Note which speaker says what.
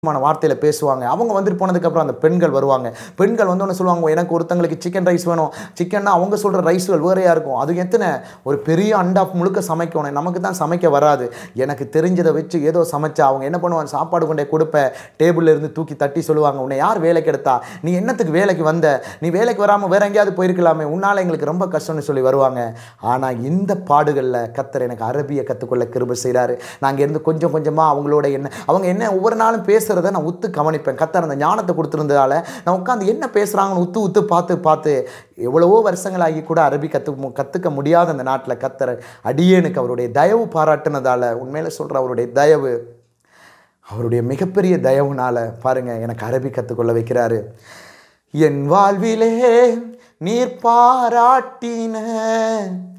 Speaker 1: மான வார்த்தையில் பேசுவாங்க அவங்க வந்துட்டு போனதுக்கப்புறம் அந்த பெண்கள் வருவாங்க பெண்கள் வந்தோடனே சொல்லுவாங்க எனக்கு ஒருத்தங்களுக்கு சிக்கன் ரைஸ் வேணும் சிக்கன்னா அவங்க சொல்கிற ரைஸ்கள் வேறையாக இருக்கும் அது எத்தனை ஒரு பெரிய அண்டா முழுக்க சமைக்கணும் நமக்கு தான் சமைக்க வராது எனக்கு தெரிஞ்சதை வச்சு ஏதோ சமைச்சா அவங்க என்ன பண்ணுவாங்க சாப்பாடு கொண்டே கொடுப்ப டேபிளில் இருந்து தூக்கி தட்டி சொல்லுவாங்க உன்னை யார் வேலைக்கு எடுத்தா நீ என்னத்துக்கு வேலைக்கு வந்த நீ வேலைக்கு வராமல் வேற எங்கேயாவது போயிருக்கலாமே உன்னால் எங்களுக்கு ரொம்ப கஷ்டம்னு சொல்லி வருவாங்க ஆனால் இந்த பாடுகளில் கத்தர் எனக்கு அரபியை கற்றுக்கொள்ள கிருபை செய்கிறாரு நாங்கள் இருந்து கொஞ்சம் கொஞ்சமாக அவங்களோட என்ன அவங்க என்ன ஒவ்வொரு நாளும் பேசுகிறத நான் உத்து கவனிப்பேன் கத்தர் அந்த ஞானத்தை கொடுத்துருந்ததால நான் உட்காந்து என்ன பேசுகிறாங்கன்னு உத்து உத்து பார்த்து பார்த்து எவ்வளவோ வருஷங்களாகி கூட அரபி கற்று கற்றுக்க முடியாத அந்த நாட்டில் கத்தர் அடியேனுக்கு அவருடைய தயவு பாராட்டுனதால உண்மையில சொல்கிற அவருடைய தயவு அவருடைய மிகப்பெரிய தயவுனால பாருங்க எனக்கு அரபி கற்றுக்கொள்ள வைக்கிறாரு என் வாழ்விலே நீர் பாராட்டின